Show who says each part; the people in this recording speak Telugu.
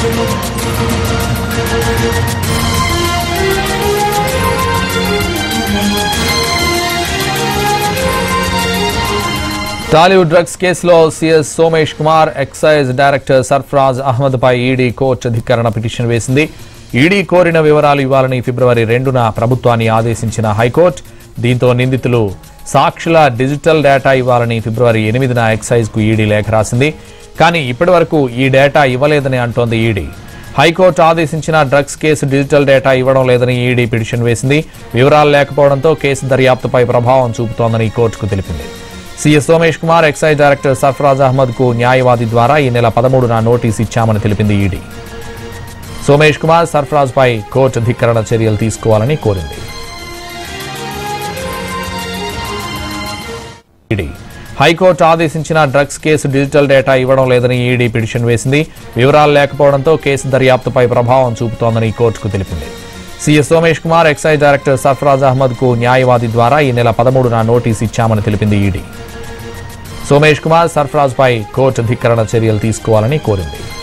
Speaker 1: టాలీవుడ్ డ్రగ్స్ కేసులో CS Somesh Kumar excise director Sarfaraz Ahmed పై ఈడీ కోర్టు అధికరణ పిటిషన్ వేసింది ఈడీ కోరిన వివరాలు ఇవ్వాలని ఫిబ్రవరి రెండున ప్రభుత్వాన్ని ఆదేశించిన హైకోర్టు దీంతో నిందితులు సాక్షుల డిజిటల్ డేటా ఇవ్వాలని ఫిబ్రవరి ఎనిమిదిన ఎక్సైజ్ కు ఈడీ లేఖ రాసింది కానీ ఇప్పటి వరకు ఈ డేటా ఇవ్వలేదని అంటోంది ఈడీ హైకోర్టు ఆదేశించిన డ్రగ్స్ కేసు డిజిటల్ డేటా ఇవ్వడం లేదని ఈడీ పిటిషన్ వేసింది వివరాలు లేకపోవడంతో కేసు దర్యాప్తుపై ప్రభావం చూపుతోందని కోర్టుకు తెలిపింది CS Somesh Kumar excise director Sarfaraz Ahmed కు న్యాయవాది ద్వారా ఈ నెల పదమూడున నోటీస్ ఇచ్చామని తెలిపింది ఈడీ సోమేష్ కుమార్ సర్ఫరాజ్ పై కోర్టు ధిక్కరణ చర్యలు తీసుకోవాలని కోరింది ఈడీ హైకోర్టు ఆదేశించిన డ్రగ్స్ కేసు డిజిటల్ డేటా ఇవ్వడం లేదని ఈడీ పిటిషన్ వేసింది వివరాలు లేకపోవడంతో కేసు దర్యాప్తుపై ప్రభావం చూపుతోందని కోర్టుకు తెలిపింది CS Somesh Kumar excise director Sarfaraz Ahmed కు న్యాయవాది ద్వారా ఈ నెల పదమూడున నోటీస్ ఇచ్చామని తెలిపింది ఈడీ సోమేష్ కుమార్ సర్ఫరాజ్ పై కోర్టు ధిక్కరణ చర్యలు తీసుకోవాలని కోరింది